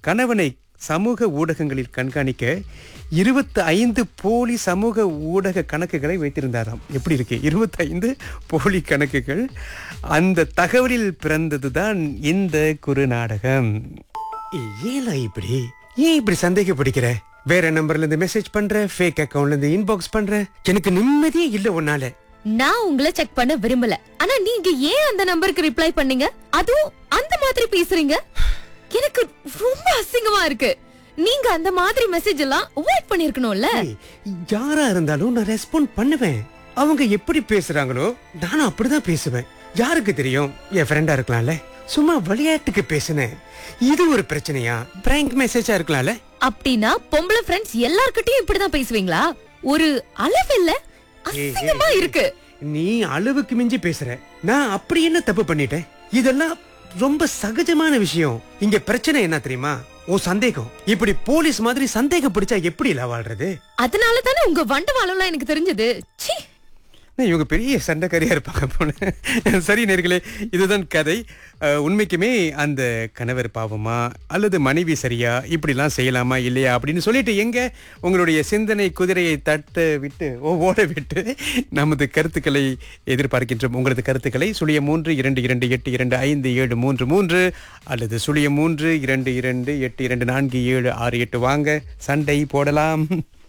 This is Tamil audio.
கணவனை சமூக ஊடகங்களில் கண்காணிக்க இருபத்தி ஐந்து போலி சமூக ஊடக கணக்குகளை வைத்திருந்தாராம் எப்படி இருக்கு இருபத்தி ஐந்து போலி கணக்குகள் அந்த தகவலில் பிறந்ததுதான் இந்த குறுநாடகம் ஏய், ஏலா இப்படி ஏன் இப்படி சந்தேகப்படுகிற வேற நம்பர்ல இருந்து மெசேஜ் பண்ற ஃபேக் அக்கவுண்ட்ல இருந்து இன்பாக்ஸ் பண்ற எனக்கு நிம்மதியே இல்ல உன்னால நான் உங்களை செக் பண்ண விரும்பல ஆனா நீங்க ஏன் அந்த நம்பருக்கு ரிப்ளை பண்ணீங்க அதுவும் அந்த மாதிரி பேசுறீங்க எனக்கு ரொம்ப அசிங்கமா இருக்கு நீங்க அந்த மாதிரி மெசேஜ் எல்லாம் அவாய்ட் பண்ணிருக்கணும்ல ஏய், யாரா இருந்தாலும் நான் ரெஸ்பாண்ட் பண்ணுவேன் அவங்க எப்படி பேசுறாங்களோ நானும் அப்படிதான் பேசுவேன் யாருக்கு தெரியும் என் ஃப்ரெண்டா இருக்கலாம்ல சும்மா விளையாட்டுக்கு பேசினேன் இது ஒரு பிரச்சனையா பிராங்க் மெசேஜா இருக்கலாம்ல அப்படின்னா பொம்பளை ஃப்ரெண்ட்ஸ் எல்லார்கிட்டயும் இப்படிதான் பேசுவீங்களா ஒரு அளவு இல்ல அசிங்கமா இருக்கு நீ அளவுக்கு மிஞ்சி பேசுற நான் அப்படி என்ன தப்பு பண்ணிட்டேன் இதெல்லாம் ரொம்ப சகஜமான விஷயம் இங்க பிரச்சனை என்ன தெரியுமா ஓ சந்தேகம் இப்படி போலீஸ் மாதிரி சந்தேகம் பிடிச்சா எப்படி இல்ல வாழ்றது அதனால தானே உங்க வண்டவாளம்லாம் எனக்கு தெரிஞ்சது ச்சீ நான் இவங்க பெரிய சண்டைக்காரியா இருப்பாங்க போல சரி நேர்களே இதுதான் கதை அஹ், உண்மைக்குமே அந்த கணவர் பாவமா அல்லது மனைவி சரியா இப்படிலாம் செய்யலாமா இல்லையா அப்படின்னு சொல்லிட்டு எங்க உங்களுடைய சிந்தனை குதிரையை தட்ட விட்டு ஓ ஓட விட்டு நமது கருத்துக்களை எதிர்பார்க்கின்றோம் உங்களது கருத்துக்களை சுழிய மூன்று இரண்டு இரண்டு எட்டு இரண்டு ஐந்து ஏழு மூன்று மூன்று அல்லது சுழிய மூன்று இரண்டு இரண்டு எட்டு இரண்டு நான்கு ஏழு ஆறு எட்டு வாங்க சண்டை போடலாம்